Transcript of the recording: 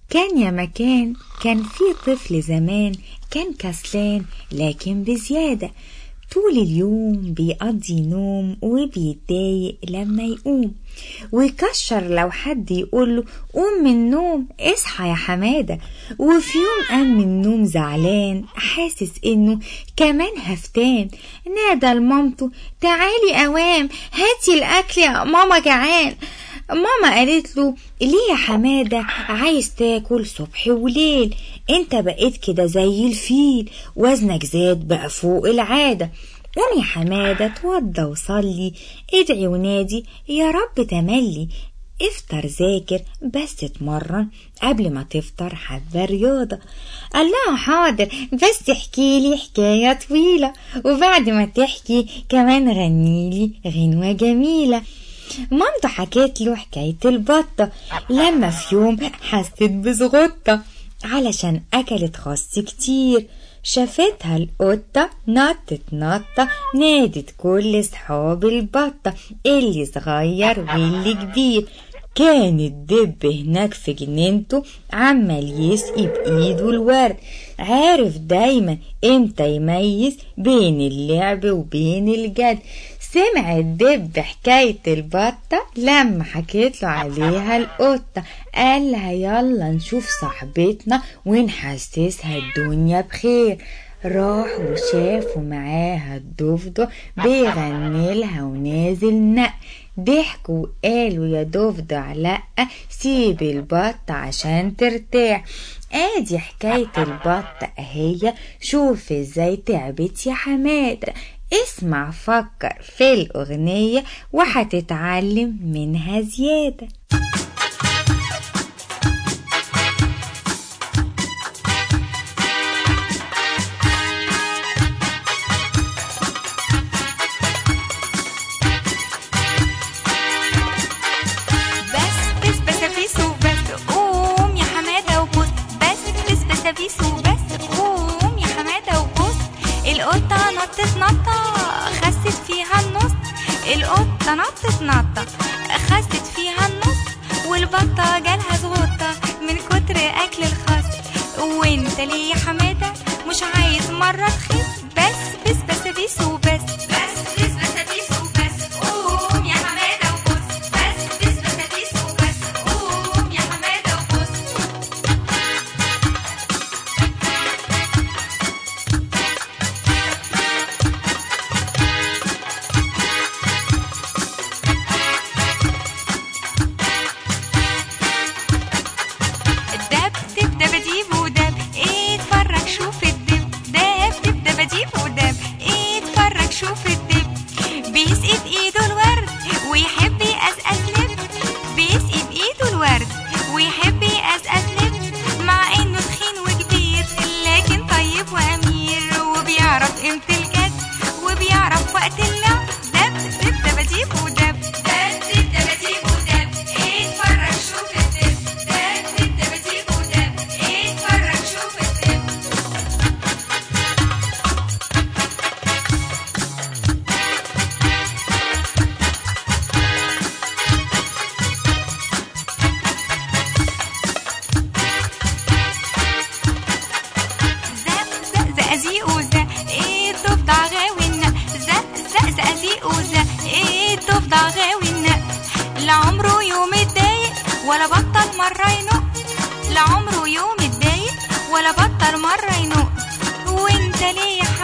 كان يا مكان كان في طفل زمان كان كسلان لكن بزيادة طول اليوم بيقضي نوم وبيتضايق لما يقوم ويكشر لو حد يقوله قوم من النوم اصحى يا حمادة وفي يوم قام من النوم زعلان حاسس انه كمان هفتان نادى لمامته تعالي اوام هاتي الاكل يا ماما جعان ماما قالت له ليه يا حمادة عايز تاكل صبح وليل انت بقيت كده زي الفيل وزنك زاد بقى فوق العادة قوم يا حمادة اتوضى وصلي ادعي ونادي يا رب تملي افطر ذاكر بس اتمرن قبل ما تفطر حبة رياضة قال لها حاضر بس احكيلي حكاية طويلة وبعد ما تحكي كمان غنيلي غنوة جميلة مامته حكت له حكاية البطة لما في يوم حست بزغطة علشان أكلت خس كتير شافتها القطة نطت نطة نادت كل صحاب البطة اللي صغير واللي كبير كان الدب هناك في جنينته عمال يسقي بإيده الورد عارف دايما امتى يميز بين اللعب وبين الجد سمع الدب حكاية البطة لما حكيت له عليها القطة قال لها يلا نشوف صاحبتنا ونحسسها الدنيا بخير راح وشافوا معاها الضفدع بيغني لها ونازل نق ضحكوا وقالوا يا ضفدع لأ سيب البط عشان ترتاح ادي حكاية البط اهي شوف ازاي تعبت يا حمادة اسمع فكر في الأغنية وهتتعلم منها زيادة بس بس بسافيس وبس قوم يا حمادة وبص بس بس بسافيس وبس قوم يا حمادة وبص القطة نطت نطة خست فيها النص القطة نطت نطة خست فيها النص والبطة جالها زغطة من كتر أكل الخس وانت ليه يا حمادة مش عايز مرة تخس بس بس بسافيس وبس بس بس بسافيس وبس قوم يا حمادة وبص بس بس بسافيس وبس قوم يا حمادة وبص الدب دب دباديب ودب ايه اتفرج شوف الدب دب دب دباديب ودب ايه اتفرج شوف الدب بيسقي بايده الورد ويحب يقزقز لب بيسقي بايده الورد ويحب يقزقز لب مع انه تخين وكبير لكن طيب وامير وبيعرف قيمة الجد وبيعرف وقت اللعب دب دب دباديب ودب دب دب دباديب ودب ايه اتفرج شوف الدب دب دب دباديب ودب ايه اتفرج شوف الدب زق زق زقازيق وزق ايه الضفدع غاوي النق زق زق زقازيق وزق ايه الضفدع غاوي النق لا عمره يوم اتضايق ولا بطل مرة ينق لا عمره يوم اتضايق ولا بطل مرة ينق وانت ليه يا